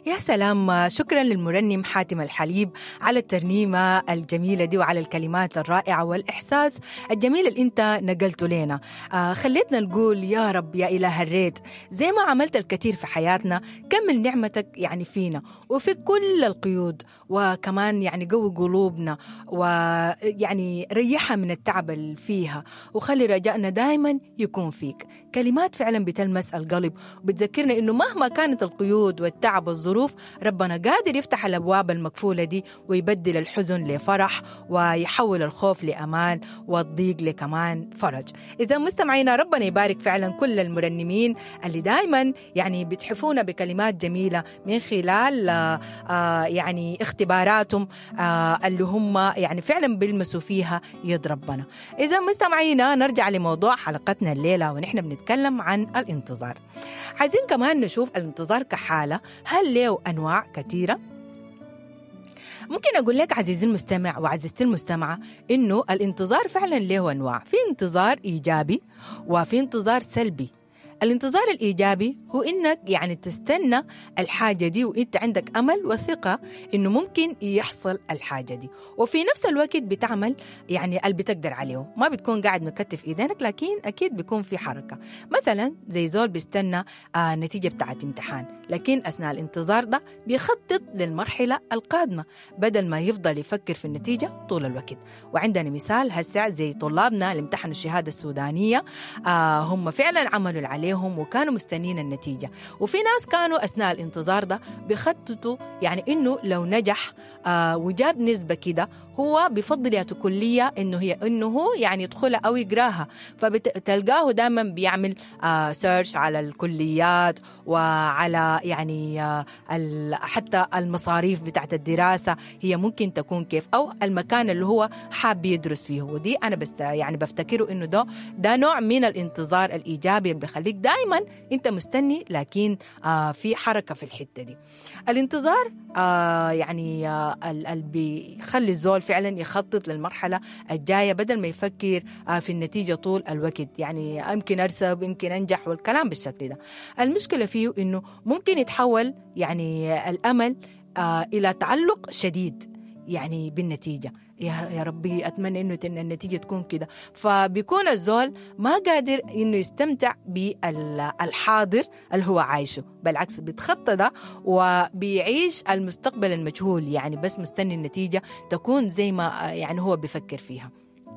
يا سلام شكرا للمرنم حاتم الحليب على الترنيمة الجميلة دي وعلى الكلمات الرائعة والإحساس الجميل اللي أنت نقلته لنا آه خليتنا نقول يا رب يا إله الريت زي ما عملت الكثير في حياتنا كمل نعمتك يعني فينا وفي كل القيود وكمان يعني قوي قلوبنا ويعني ريحها من التعب اللي فيها وخلي رجائنا دائما يكون فيك كلمات فعلا بتلمس القلب وبتذكرنا انه مهما كانت القيود والتعب والظروف ربنا قادر يفتح الابواب المقفوله دي ويبدل الحزن لفرح ويحول الخوف لامان والضيق لكمان فرج اذا مستمعينا ربنا يبارك فعلا كل المرنمين اللي دائما يعني بتحفونا بكلمات جميله من خلال آه آه يعني اختباراتهم آه اللي هم يعني فعلا بيلمسوا فيها يد ربنا اذا مستمعينا نرجع لموضوع حلقتنا الليله ونحن بنتكلم عن الانتظار عايزين كمان نشوف الانتظار كحالة هل له أنواع كثيرة؟ ممكن أقول لك عزيزي المستمع وعزيزتي المستمعة إنه الانتظار فعلا له أنواع في انتظار إيجابي وفي انتظار سلبي الانتظار الإيجابي هو إنك يعني تستنى الحاجة دي وإنت عندك أمل وثقة إنه ممكن يحصل الحاجة دي وفي نفس الوقت بتعمل يعني اللي بتقدر عليه ما بتكون قاعد مكتف إيدينك لكن أكيد بيكون في حركة مثلا زي زول بيستنى آه نتيجة بتاعت امتحان لكن أثناء الانتظار ده بيخطط للمرحلة القادمة بدل ما يفضل يفكر في النتيجة طول الوقت وعندنا مثال هسه زي طلابنا اللي امتحنوا الشهادة السودانية آه هم فعلا عملوا اللي عليهم وكانوا مستنين النتيجة وفي ناس كانوا أثناء الانتظار ده بيخططوا يعني إنه لو نجح آه وجاب نسبة كده هو بفضل يا كلية إنه هي إنه هو يعني يدخلها أو يقراها فبتلقاه دائما بيعمل آه سيرش على الكليات وعلى يعني آه حتى المصاريف بتاعت الدراسة هي ممكن تكون كيف أو المكان اللي هو حاب يدرس فيه ودي أنا بست يعني بفتكره إنه ده ده نوع من الانتظار الإيجابي اللي بيخليك دائما أنت مستني لكن آه في حركة في الحتة دي الانتظار آه يعني آه اللي بيخلي الزول فعلا يخطط للمرحلة الجاية بدل ما يفكر آه في النتيجة طول الوقت يعني يمكن أرسب يمكن أنجح والكلام بالشكل ده المشكلة فيه إنه ممكن يتحول يعني الأمل آه إلى تعلق شديد يعني بالنتيجة يا ربي أتمنى إنه النتيجة تكون كده فبيكون الزول ما قادر إنه يستمتع بالحاضر اللي هو عايشه بالعكس بيتخطى ده وبيعيش المستقبل المجهول يعني بس مستني النتيجة تكون زي ما يعني هو بيفكر فيها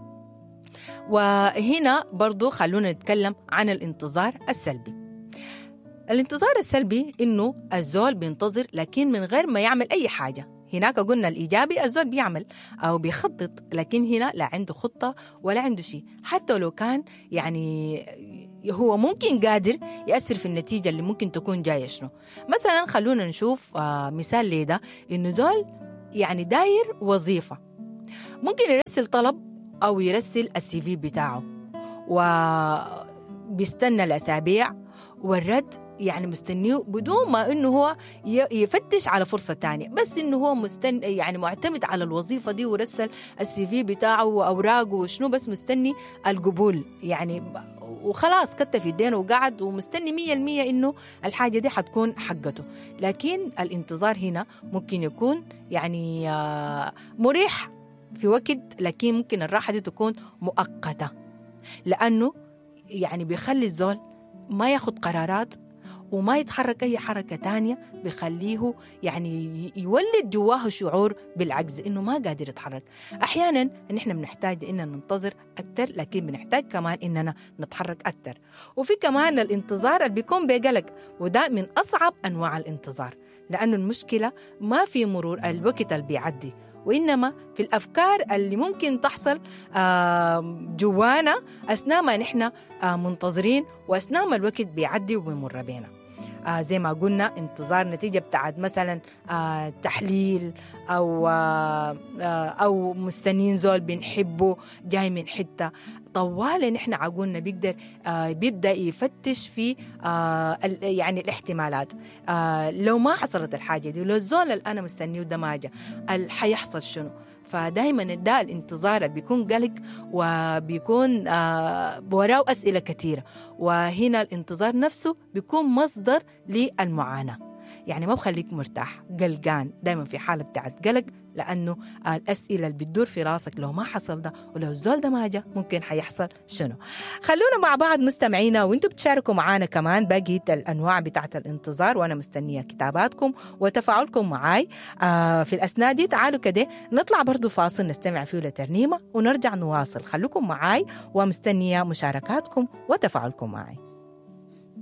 وهنا برضو خلونا نتكلم عن الانتظار السلبي الانتظار السلبي إنه الزول بينتظر لكن من غير ما يعمل أي حاجة هناك قلنا الإيجابي الزول بيعمل أو بيخطط لكن هنا لا عنده خطة ولا عنده شيء حتى لو كان يعني هو ممكن قادر يأثر في النتيجة اللي ممكن تكون جاية شنو مثلا خلونا نشوف آه مثال لده إنه زول يعني داير وظيفة ممكن يرسل طلب أو يرسل السي في بتاعه وبيستنى الأسابيع والرد يعني مستنيه بدون ما انه هو يفتش على فرصه تانية بس انه هو مستني يعني معتمد على الوظيفه دي ورسل السي في بتاعه واوراقه وشنو بس مستني القبول يعني وخلاص كتف يدينه وقعد ومستني مية المية إنه الحاجة دي حتكون حقته لكن الانتظار هنا ممكن يكون يعني مريح في وقت لكن ممكن الراحة دي تكون مؤقتة لأنه يعني بيخلي الزول ما ياخد قرارات وما يتحرك أي حركة تانية بيخليه يعني يولد جواه شعور بالعجز إنه ما قادر يتحرك أحيانا نحن بنحتاج إننا ننتظر أكثر لكن بنحتاج كمان إننا نتحرك أكثر وفي كمان الانتظار اللي بيكون بقلق وده من أصعب أنواع الانتظار لأنه المشكلة ما في مرور الوقت اللي بيعدي وإنما في الأفكار اللي ممكن تحصل جوانا أثناء ما نحن منتظرين وأثناء ما الوقت بيعدي وبيمر بينا آه زي ما قلنا انتظار نتيجة بتاعت مثلا آه تحليل أو آه أو مستنين زول بنحبه جاي من حتة طوال نحن عقولنا بيقدر آه بيبدا يفتش في آه يعني الاحتمالات آه لو ما حصلت الحاجه دي لو الزول اللي انا مستنيه ده ما جا حيحصل شنو فدائما ده الانتظار اللي بيكون قلق وبيكون آه وراه أسئلة كثيرة وهنا الانتظار نفسه بيكون مصدر للمعاناة يعني ما بخليك مرتاح قلقان دائما في حالة بتاعت قلق لأنه الأسئلة اللي بتدور في راسك لو ما حصل ده ولو الزول ده ما جاء ممكن حيحصل شنو خلونا مع بعض مستمعينا وانتم بتشاركوا معانا كمان بقية الأنواع بتاعت الانتظار وأنا مستنية كتاباتكم وتفاعلكم معاي آه في الأثناء دي تعالوا كده نطلع برضو فاصل نستمع فيه لترنيمة ونرجع نواصل خلوكم معاي ومستنية مشاركاتكم وتفاعلكم معاي